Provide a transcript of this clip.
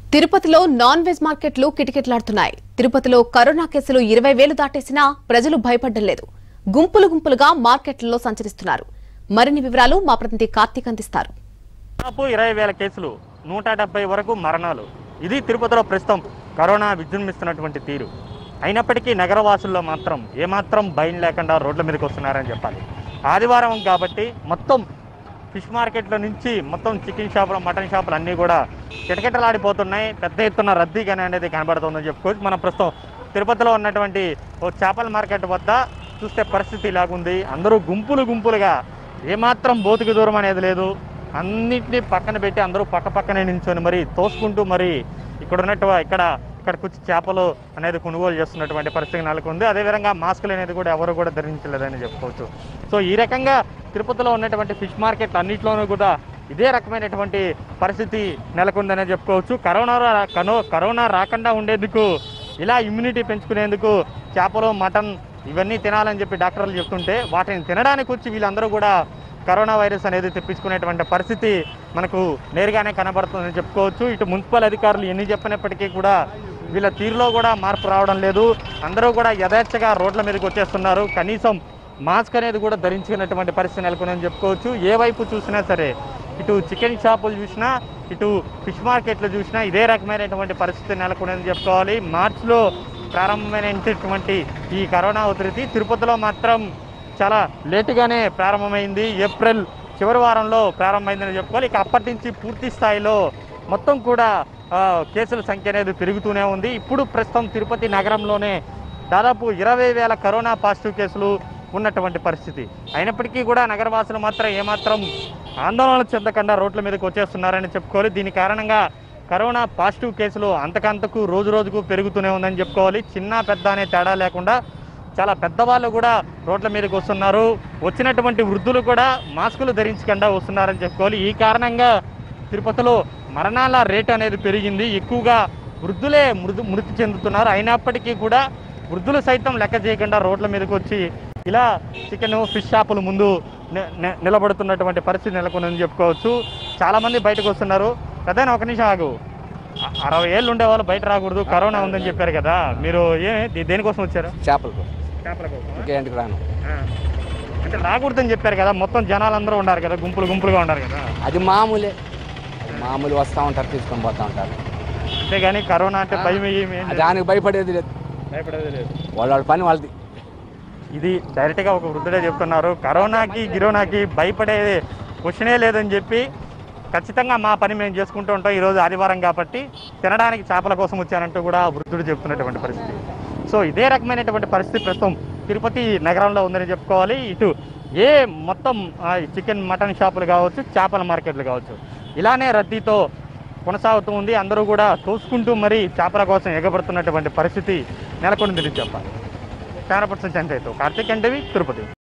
తిరుపతిలో non veg మార్కెట్లు కిటకిటలాడుతున్నాయి తిరుపతిలో కరోనా కేసులు ఇరవై వేలు దాటేసినా ప్రజలు భయపడ్డం లేదు గుంపులు గుంపులుగా మార్కెట్లలో సంచరిస్తున్నారు మరిన్ని వివరాలు మా ప్రతినిధి కార్తీక్ అందిస్తారు దాదాపు ఇరవై వేల కేసులు నూట డెబ్బై వరకు మరణాలు ఇది తిరుపతిలో ప్రస్తుతం కరోనా విజృంభిస్తున్నటువంటి తీరు అయినప్పటికీ నగరవాసుల్లో మాత్రం ఏమాత్రం భయం లేకుండా రోడ్ల మీదకి వస్తున్నారని చెప్పాలి ఆదివారం కాబట్టి మొత్తం ఫిష్ మార్కెట్ల నుంచి మొత్తం చికెన్ షాపులు మటన్ షాపులు అన్నీ కూడా కిటకిటలాడిపోతున్నాయి పెద్ద ఎత్తున రద్దీగానే అనేది కనబడుతుందని చెప్పుకోవచ్చు మనం ప్రస్తుతం తిరుపతిలో ఉన్నటువంటి ఓ చేపల మార్కెట్ వద్ద చూస్తే పరిస్థితి ఇలాగుంది అందరూ గుంపులు గుంపులుగా ఏమాత్రం బోతుకు దూరం అనేది లేదు అన్నింటినీ పక్కన పెట్టి అందరూ పక్క పక్కనే నించొని మరి తోసుకుంటూ మరి ఇక్కడ ఉన్నట్టు ఇక్కడ ఇక్కడికి వచ్చి చేపలు అనేది కొనుగోలు చేస్తున్నటువంటి పరిస్థితి నెలకొంది అదేవిధంగా మాస్కులు అనేది కూడా ఎవరు కూడా ధరించలేదని చెప్పుకోవచ్చు సో ఈ రకంగా తిరుపతిలో ఉన్నటువంటి ఫిష్ మార్కెట్ అన్నింటిలోనూ కూడా ఇదే రకమైనటువంటి పరిస్థితి నెలకొందనే చెప్పుకోవచ్చు కరోనా రా- కనో కరోనా రాకుండా ఉండేందుకు ఇలా ఇమ్యూనిటీ పెంచుకునేందుకు చేపలు మటన్ ఇవన్నీ తినాలని చెప్పి డాక్టర్లు చెప్తుంటే వాటిని తినడానికి వచ్చి వీళ్ళందరూ కూడా కరోనా వైరస్ అనేది తెప్పించుకునేటువంటి పరిస్థితి మనకు నేరుగానే కనబడుతుందని చెప్పుకోవచ్చు ఇటు మున్సిపల్ అధికారులు ఎన్ని చెప్పినప్పటికీ కూడా వీళ్ళ తీరులో కూడా మార్పు రావడం లేదు అందరూ కూడా యథేచ్ఛగా రోడ్ల మీదకి వచ్చేస్తున్నారు కనీసం మాస్క్ అనేది కూడా ధరించుకున్నటువంటి పరిస్థితి నెలకొందని చెప్పుకోవచ్చు ఏ వైపు చూసినా సరే ఇటు చికెన్ షాపులు చూసినా ఇటు ఫిష్ మార్కెట్లు చూసినా ఇదే రకమైనటువంటి పరిస్థితి నెలకొందని చెప్పుకోవాలి మార్చిలో ప్రారంభమైనటువంటి ఈ కరోనా ఉధృతి తిరుపతిలో మాత్రం చాలా లేటుగానే ప్రారంభమైంది ఏప్రిల్ చివరి వారంలో ప్రారంభమైందని చెప్పుకోవాలి ఇక అప్పటి నుంచి పూర్తి స్థాయిలో మొత్తం కూడా ఆ, కేసుల సంఖ్య అనేది పెరుగుతూనే ఉంది ఇప్పుడు ప్రస్తుతం తిరుపతి నగరంలోనే దాదాపు ఇరవై వేల కరోనా పాజిటివ్ కేసులు ఉన్నటువంటి పరిస్థితి అయినప్పటికీ కూడా నగరవాసులు మాత్రం ఏమాత్రం ఆందోళన చెందకుండా రోడ్ల మీదకి వచ్చేస్తున్నారని చెప్పుకోవాలి దీని కారణంగా కరోనా పాజిటివ్ కేసులు అంతకంతకు రోజు రోజుకు పెరుగుతూనే ఉందని చెప్పుకోవాలి చిన్న పెద్ద అనే తేడా లేకుండా చాలా పెద్దవాళ్ళు కూడా రోడ్ల మీదకి వస్తున్నారు వచ్చినటువంటి వృద్ధులు కూడా మాస్కులు ధరించకుండా వస్తున్నారని చెప్పుకోవాలి ఈ కారణంగా తిరుపతిలో మరణాల రేట్ అనేది పెరిగింది ఎక్కువగా వృద్ధులే మృదు మృతి చెందుతున్నారు అయినప్పటికీ కూడా వృద్ధులు సైతం లెక్క చేయకుండా రోడ్ల మీదకి వచ్చి ఇలా చికెన్ ఫిష్ షాపుల ముందు ని- ని- నిలబడుతున్నటువంటి పరిస్థితి నెలకొందని చెప్పుకోవచ్చు చాలామంది బయటకు వస్తున్నారు పెద్ద ఒక నిమిషం ఆగు అ- అరవై ఏళ్ళు ఉండే వాళ్ళు బయట రాకూడదు కరోనా ఉందని చెప్పారు కదా మీరు ఏ దే- దేనికోసం వచ్చారు చేపలకు చేపల కోసం ఇంకేంటికి రాను అంటే రాకూడదని చెప్పారు కదా మొత్తం జనాలు అందరూ ఉన్నారు కదా గుంపులు గుంపులుగా ఉన్నారు కదా అది మామూలే అది మామూలు వస్తూ ఉంటారు తీసుకొని పోతూ ఉంటారు అంతేగాని కరోనా అంటే భయం ఏమి ఏం లేదు. దానికి భయపడేది లేదు భయపడేది లేదు వాళ్ళ వాళ్ళ పని వాళ్ళది ఇది డైరెక్ట్గా ఒక వృద్ధుడే చెప్తున్నారు కరోనాకి గిరోనాకి భయపడే క్వశ్చనే లేదని చెప్పి ఖచ్చితంగా మా పని మేము చేసుకుంటూ ఉంటాం ఈరోజు ఆదివారం కాబట్టి తినడానికి చేపల కోసం వచ్చానంటూ కూడా ఆ వృద్ధుడు చెప్తున్నటువంటి పరిస్థితి సో ఇదే రకమైనటువంటి పరిస్థితి ప్రస్తుతం తిరుపతి నగరంలో ఉందని చెప్పుకోవాలి ఇటు ఏ మొత్తం ఆ, చికెన్ మటన్ షాపులు కావచ్చు చేపల మార్కెట్లు కావచ్చు ఇలానే రద్దీతో కొనసాగుతూ ఉంది అందరూ కూడా తోసుకుంటూ మరీ చేపల కోసం ఎగబడుతున్నటువంటి పరిస్థితి నెలకొందని చెప్పాలి కెమెరా పర్సన్ చంద్రయ్యతో కార్తీక్ అంటవి తిరుపతి